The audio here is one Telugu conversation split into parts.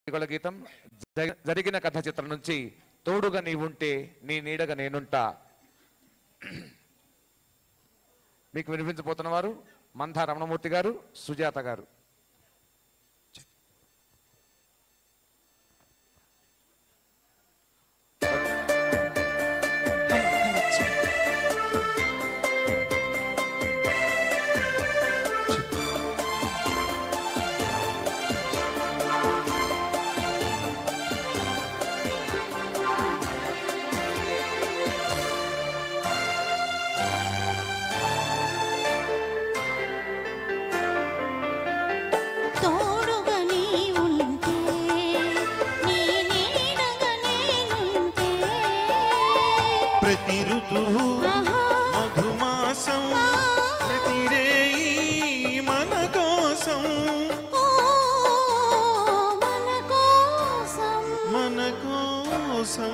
యుగళ గీతం జ- జరిగిన కథ చిత్రం నుంచి తోడుగా నీవుంటే నీ నీడగా నేనుంటా మీకు వినిపించబోతున్న వారు మంథా రమణమూర్తి గారు సుజాత గారు తోడుగా నీ ఉంటే నీ నీడగా నేనుంటే ప్రతి ఋతువు ఆహా మధుమాసం ప్రతి రేయి మన కోసం ఓ మన కోసం మన కోసం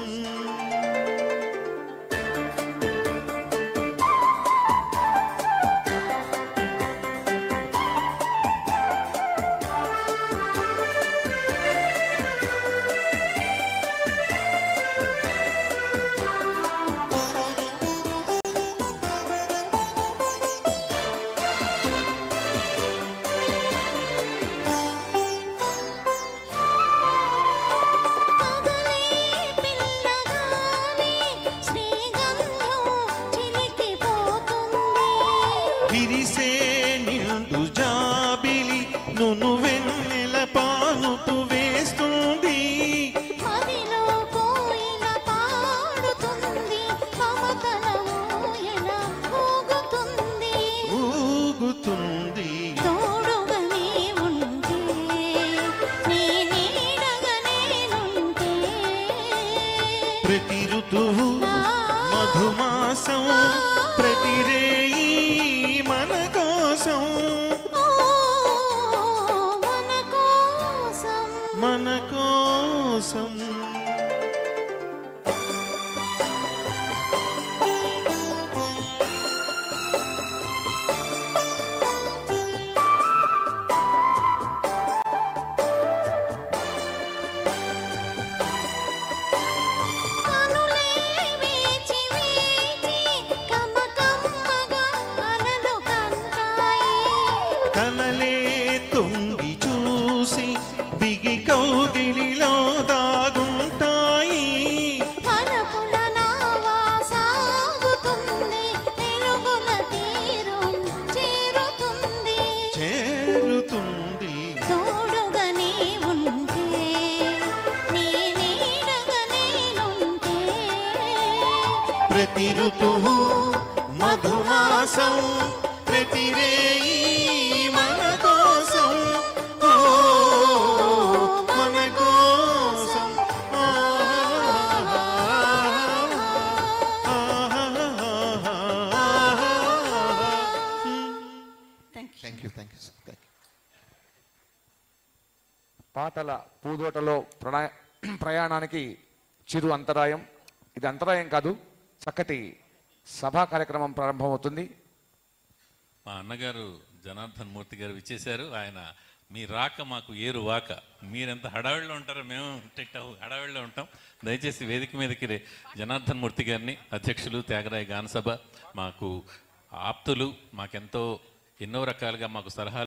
పగలే పిల్లగానే శ్రీగంధం చిలికిపోతుంది విరిసే నిండు జాబిలి నును వెన్నెల పానుపు వేస్తుంది మదిలో కోయిల పాడుతుంది మమతల ఊయల ఊగుతుంది ఊగుతుంది తోడుగా నీ ఉంటే నీ నీడగా నేనుంటే ప్రతి ఋతువు మధుమాసం ప్రతి రేయి మన కోసం ఓ మన కోసం మన కోసం కనులే వేచి వేచి కమకమ్మగా అలలు కంటాయి కనలే తొంగి చూసి బిగి కౌగిలిలో దాగుంటాయి పలుకుల నావా సాగుతుంది వెలుగుల తీరం చేరుతుంది చేరుతుంది తోడుగా నీ ఉంటే నీ నీడగా నేనుంటే ప్రతి ఋతువు మధుమాసం ప్రతి రేయి మన కోసం ఓ మన కోసం ఆ, thank you thank you thank you sir thank you పాటల పూదోటలో ప్రణా ప్రయాణానికి చిరు అంతరాయం ఇది అంతరాయం కాదు చక్కటి సభా కార్యక్రమం ప్రారంభమవుతుంది మా అన్నగారు జనార్దన్ మూర్తి గారు ఇచ్చేశారు ఆయన మీ రాక మాకు ఏరు వాక మీరెంత హడావిడిలో ఉంటారో మేము టిట్ హడావిడిలో ఉంటాం దయచేసి వేదిక మీదకి రే- జనార్దన్ మూర్తి గారిని అధ్యక్షులు త్యాగరాయ గానసభ మాకు ఆప్తులు మాకెంతో ఎన్నో రకాలుగా మాకు సలహాలు